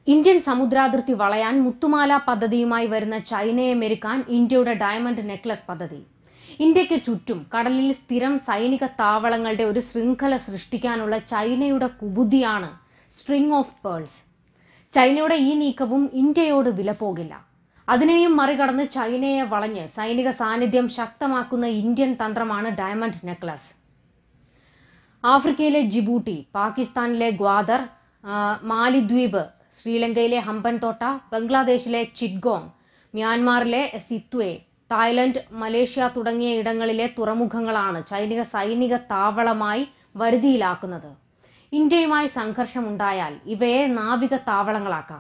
Indian സമുദ്രാതിർത്തി വളയാൻ മുത്തുമാല പദ്ധതിയുമായി വരുന്ന ചൈനയെ മെരുക്കാൻ ഇന്ത്യയുടെ ഡയമണ്ട് നെക്ലസ് പദ്ധതി ഇന്ത്യക്ക് ചുറ്റും കടലിൽ സ്ഥിരം സൈനിക താവളങ്ങളുടെ ഒരു ശൃംഖല സൃഷ്ടിക്കാനുള്ള ചൈനയുടെ കുബുദ്ധിയാണ് സ്ട്രിംഗ് ഓഫ് പേൾസ് ചൈനയുടെ ഈ നീക്കവും ഇന്ത്യയോട് വില പോകില്ല അതിനെയും മറികടന്ന് ചൈനയെ വളഞ്ഞ് സൈനിക സാന്നിധ്യം ശക്തമാക്കുന്ന ഇന്ത്യൻ തന്ത്രമാണ് ഡയമണ്ട് നെക്ലസ് ആഫ്രിക്കയിലെ ജിബൂട്ടി പാകിസ്ഥാനിലെ ഗ്വാദർ ആ, മാലിദ്വീപ് ശ്രീലങ്കയിലെ ഹമ്പൻതോട്ട ബംഗ്ലാദേശിലെ ചിറ്റ്ഗോങ് മ്യാൻമാറിലെ സിത്വേ തായ്ലൻഡ് മലേഷ്യ തുടങ്ങിയ ഇടങ്ങളിലെ തുറമുഖങ്ങളാണ് ചൈനിക സൈനിക താവളമായി വരുതിയിലാക്കുന്നത് ഇന്ത്യയുമായി സംഘർഷമുണ്ടായാൽ ഇവയെ നാവിക താവളങ്ങളാക്കാം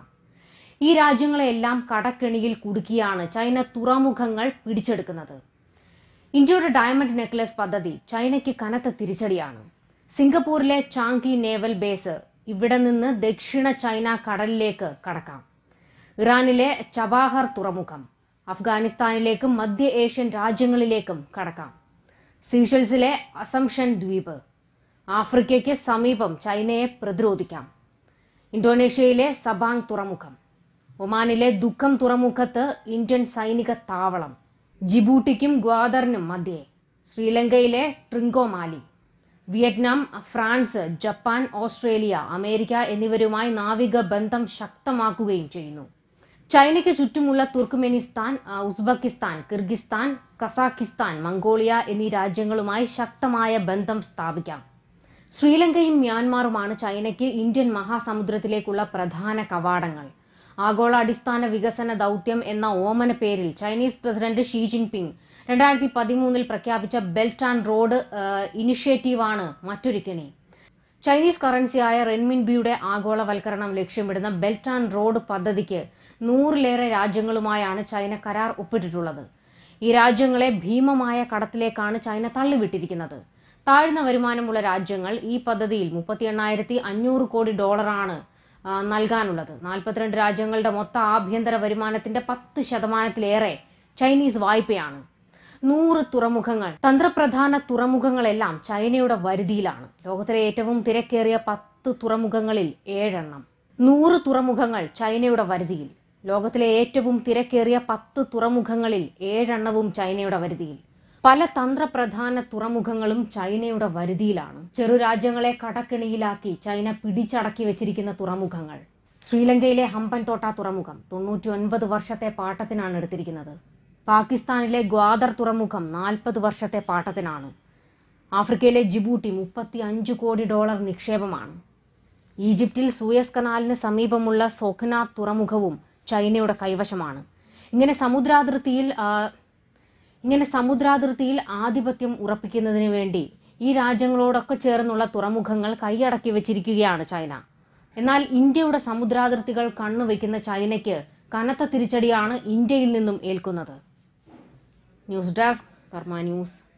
ഈ രാജ്യങ്ങളെല്ലാം കടക്കെണിയിൽ കുടുക്കിയാണ് ചൈന തുറമുഖങ്ങൾ പിടിച്ചെടുക്കുന്നത് ഇന്ത്യയുടെ ഡയമണ്ട് നെക്ലസ് പദ്ധതി ചൈനയ്ക്ക് കനത്ത തിരിച്ചടിയാണ് സിംഗപ്പൂരിലെ ചാങ്കി നേവൽ ബേസ് ഇവിടെ നിന്ന് ദക്ഷിണ ചൈന കടലിലേക്ക് കടക്കാം ഇറാനിലെ ചബാഹർ തുറമുഖം അഫ്ഗാനിസ്ഥാനിലേക്കും മധ്യ ഏഷ്യൻ രാജ്യങ്ങളിലേക്കും കടക്കാം സീഷൽസിലെ അസംഷൻ ദ്വീപ് ആഫ്രിക്കയ്ക്ക് സമീപം ചൈനയെ പ്രതിരോധിക്കാം ഇന്തോനേഷ്യയിലെ സബാങ് തുറമുഖം ഒമാനിലെ ദുഃഖം തുറമുഖത്ത് ഇന്ത്യൻ സൈനിക താവളം ജിബൂട്ടിക്കും ഗ്വാദറിനും മധ്യേ ശ്രീലങ്കയിലെ Trincomalee Vietnam France Japan Australia America എന്നിവരുമായി നാവിക ബന്ധം ശക്തമാക്കുകയും ചെയ്യുന്നു ചൈനയ്ക്ക് ചുറ്റുമുള്ള തുർക്ക്മെനിസ്ഥാൻ ആ, ഉസ്ബെക്കിസ്ഥാൻ കിർഗിസ്ഥാൻ കസാഖിസ്ഥാൻ മംഗോളിയ എന്നീ രാജ്യങ്ങളുമായി ശക്തമായ ബന്ധം സ്ഥാപിക്കാം ശ്രീലങ്കയും മ്യാൻമാറുമാണ് ചൈനയ്ക്ക് ഇന്ത്യൻ മഹാസമുദ്രത്തിലേക്കുള്ള പ്രധാന കവാടങ്ങൾ ആഗോള അടിസ്ഥാന വികസന ദൗത്യം എന്ന ഓമന പേരിൽ ചൈനീസ് പ്രസിഡന്റ് ഷീ ജിൻപിങ് രണ്ടായിരത്തി പതിമൂന്നിൽ പ്രഖ്യാപിച്ച ബെൽറ്റ് ആൻഡ് റോഡ് ഏഹ്, ഇനിഷ്യേറ്റീവാണ് മറ്റൊരു കെണി ചൈനീസ് കറൻസിയായ റെൻമിൻബിയുടെ ആഗോളവൽക്കരണം ലക്ഷ്യമിടുന്ന ബെൽറ്റ് ആൻഡ് റോഡ് പദ്ധതിക്ക് നൂറിലേറെ രാജ്യങ്ങളുമായാണ് ചൈന കരാർ ഒപ്പിട്ടിട്ടുള്ളത് ഈ രാജ്യങ്ങളെ ഭീമമായ കടത്തിലേക്കാണ് ചൈന തള്ളിവിട്ടിരിക്കുന്നത് താഴ്ന്ന വരുമാനമുള്ള രാജ്യങ്ങൾ ഈ പദ്ധതിയിൽ മുപ്പത്തി എണ്ണായിരത്തി അഞ്ഞൂറ് കോടി ഡോളറാണ് ആ, നൽകാനുള്ളത് നാൽപ്പത്തിരണ്ട് രാജ്യങ്ങളുടെ മൊത്ത ആഭ്യന്തര വരുമാനത്തിന്റെ പത്ത് ശതമാനത്തിലേറെ ചൈനീസ് വായ്പയാണ് നൂറ് തുറമുഖങ്ങൾ തന്ത്രപ്രധാന തുറമുഖങ്ങളെല്ലാം ചൈനയുടെ വരുതിയിലാണ് ലോകത്തിലെ ഏറ്റവും തിരക്കേറിയ പത്ത് തുറമുഖങ്ങളിൽ ഏഴെണ്ണം നൂറ് തുറമുഖങ്ങൾ ചൈനയുടെ വരുതിയിൽ ലോകത്തിലെ ഏറ്റവും തിരക്കേറിയ പത്ത് തുറമുഖങ്ങളിൽ ഏഴെണ്ണവും ചൈനയുടെ വരുതിയിൽ പല തന്ത്രപ്രധാന തുറമുഖങ്ങളും ചൈനയുടെ വരുതിയിലാണ് ചെറു രാജ്യങ്ങളെ കടക്കിണിയിലാക്കി ചൈന പിടിച്ചടക്കി വെച്ചിരിക്കുന്ന തുറമുഖങ്ങൾ ശ്രീലങ്കയിലെ ഹമ്പൻതോട്ട തുറമുഖം തൊണ്ണൂറ്റി ഒൻപത് വർഷത്തെ പാട്ടത്തിനാണ് എടുത്തിരിക്കുന്നത് പാകിസ്ഥാനിലെ ഗ്വാദർ തുറമുഖം നാൽപ്പത് വർഷത്തെ പാട്ടത്തിനാണ് ആഫ്രിക്കയിലെ ജിബൂട്ടി മുപ്പത്തി അഞ്ച് കോടി ഡോളർ നിക്ഷേപമാണ് ഈജിപ്തിൽ സൂയസ് കനാലിന് സമീപമുള്ള സോഖ്ന തുറമുഖവും ചൈനയുടെ കൈവശമാണ് ഇങ്ങനെ സമുദ്രാതിർത്തിയിൽ ആ, ഇങ്ങനെ സമുദ്രാതിർത്തിയിൽ ആധിപത്യം ഉറപ്പിക്കുന്നതിന് വേണ്ടി ഈ രാജ്യങ്ങളോടൊക്കെ ചേർന്നുള്ള തുറമുഖങ്ങൾ കൈയടക്കി വെച്ചിരിക്കുകയാണ് ചൈന എന്നാൽ ഇന്ത്യയുടെ സമുദ്രാതിർത്തികൾ കണ്ണുവെക്കുന്ന ചൈനയ്ക്ക് കനത്ത തിരിച്ചടിയാണ് ഇന്ത്യയിൽ നിന്നും ഏൽക്കുന്നത് ന്യൂസ് ഡെസ്ക് കർമ്മ ന്യൂസ്